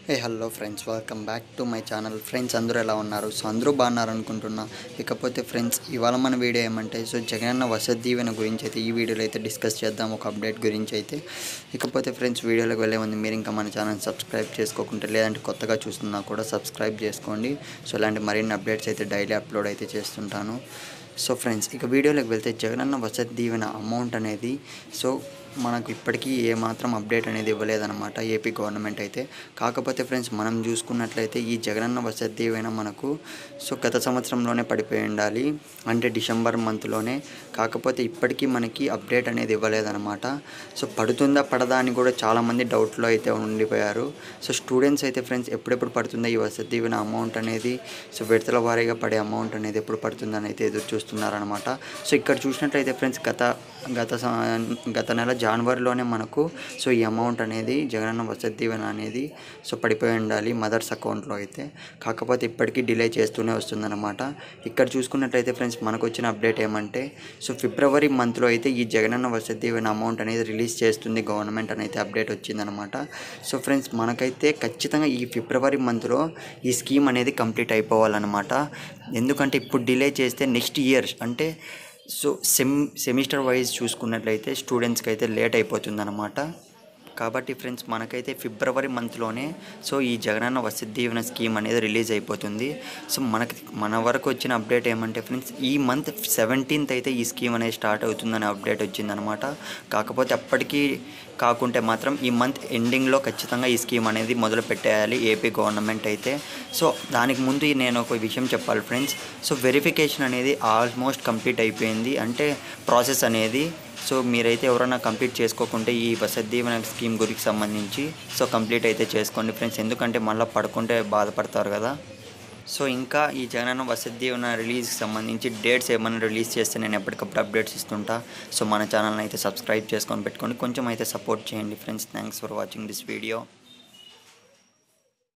A hello friends welcome back to my channel friends అందరూ ఎలా ఉన్నారు సో అందరూ బాగున్నారు అనుకుంటున్నా ఇకపోతే ఫ్రెండ్స్ ఇవాళ మన వీడియో ఏమంటే సో జగనన్న వసతి దీవెన గురించి అయితే ఈ వీడియోలో అయితే డిస్కస్ చేద్దాం ఒక అప్డేట్ గురించి అయితే ఇకపోతే ఫ్రెండ్స్ వీడియోలోకి వెళ్ళే ముందు మీరు ఇంకా మన ఛానల్ సబ్స్క్రైబ్ చేసుకోకుంటే లేదంటే కొత్తగా చూస్తున్నా కూడా సబ్స్క్రైబ్ చేసుకోండి సో ఇలాంటి మరిన్ని అప్డేట్స్ అయితే డైలీ అప్లోడ్ అయితే చేస్తుంటాను సో ఫ్రెండ్స్ ఇక వీడియోలోకి వెళ్తే జగనన్న వసతి దీవెన అమౌంట్ అనేది సో మనకు ఇప్పటికీ ఏమాత్రం అప్డేట్ అనేది ఇవ్వలేదన్నమాట ఏపీ గవర్నమెంట్ అయితే కాకపోతే ఫ్రెండ్స్ మనం చూసుకున్నట్లయితే ఈ జగనన్న వసతి దీవెన మనకు సో గత సంవత్సరంలోనే పడిపోయి ఉండాలి అంటే డిసెంబర్ మంత్లోనే కాకపోతే ఇప్పటికీ మనకి అప్డేట్ అనేది ఇవ్వలేదన్నమాట సో పడుతుందా పడదా అని కూడా చాలామంది డౌట్లో అయితే ఉండిపోయారు సో స్టూడెంట్స్ అయితే ఫ్రెండ్స్ ఎప్పుడెప్పుడు పడుతుందా ఈ వసతి దీవెన అమౌంట్ అనేది సో విడతల వారీగా పడే అమౌంట్ అనేది ఎప్పుడు పడుతుందని అయితే ఎదురు చూస్తున్నారనమాట సో ఇక్కడ చూసినట్లయితే ఫ్రెండ్స్ గత గత సం- గత నెల జనవరిలోనే మనకు సో ఈ అమౌంట్ అనేది జగనన్న వసతి దీవెన అనేది సో పడిపోయి ఉండాలి మదర్స్ అకౌంట్లో అయితే కాకపోతే ఇప్పటికీ డిలే చేస్తూనే వస్తుందన్నమాట ఇక్కడ చూసుకున్నట్లయితే ఫ్రెండ్స్ మనకు వచ్చిన అప్డేట్ ఏమంటే సో ఫిబ్రవరి మంత్లో అయితే ఈ జగనన్న వసతి దీవెన అమౌంట్ అనేది రిలీజ్ చేస్తుంది గవర్నమెంట్ అని అయితే అప్డేట్ వచ్చిందనమాట సో ఫ్రెండ్స్ మనకైతే ఖచ్చితంగా ఈ ఫిబ్రవరి మంత్లో ఈ స్కీమ్ అనేది కంప్లీట్ అయిపోవాలన్నమాట ఎందుకంటే ఇప్పుడు డిలే చేస్తే నెక్స్ట్ ఇయర్ అంటే సో సెమ్ సెమిస్టర్ వైజ్ చూసుకున్నట్లయితే స్టూడెంట్స్కి అయితే లేట్ అయిపోతుందన్నమాట కాబట్టి ఫ్రెండ్స్ మనకైతే ఫిబ్రవరి మంత్లోనే సో ఈ జగనన్న వసతి దీవెన స్కీమ్ అనేది రిలీజ్ అయిపోతుంది సో మనకి మన వరకు వచ్చిన అప్డేట్ ఏమంటే ఫ్రెండ్స్ ఈ మంత్ సెవెంటీన్త్ అయితే ఈ స్కీమ్ అనేది స్టార్ట్ అవుతుందనే అప్డేట్ వచ్చిందనమాట కాకపోతే అప్పటికి కాకుంటే మాత్రం ఈ మంత్ ఎండింగ్లో ఖచ్చితంగా ఈ స్కీమ్ అనేది మొదలు పెట్టేయాలి ఏపీ గవర్నమెంట్ అయితే సో దానికి ముందు నేను ఒక విషయం చెప్పాలి ఫ్రెండ్స్ సో వెరిఫికేషన్ అనేది ఆల్మోస్ట్ కంప్లీట్ అయిపోయింది అంటే ప్రాసెస్ అనేది సో మీరైతే ఎవరైనా కంప్లీట్ చేసుకోకుంటే ఈ వసతి దీవెన స్కీమ్ గురికి సంబంధించి సో కంప్లీట్ అయితే చేసుకోండి ఫ్రెండ్స్ ఎందుకంటే మళ్ళీ పడుకుంటే బాధపడతారు కదా సో ఇంకా ఈ జగనన్న వసతి దీవెన రిలీజ్కి సంబంధించి డేట్స్ ఏమైనా రిలీజ్ చేస్తే నేను ఎప్పటికప్పుడు అప్డేట్స్ ఇస్తుంటా సో మన ఛానల్ని అయితే సబ్స్క్రైబ్ చేసుకొని పెట్టుకోండి కొంచెం అయితే సపోర్ట్ చేయండి friends thanks for watching this video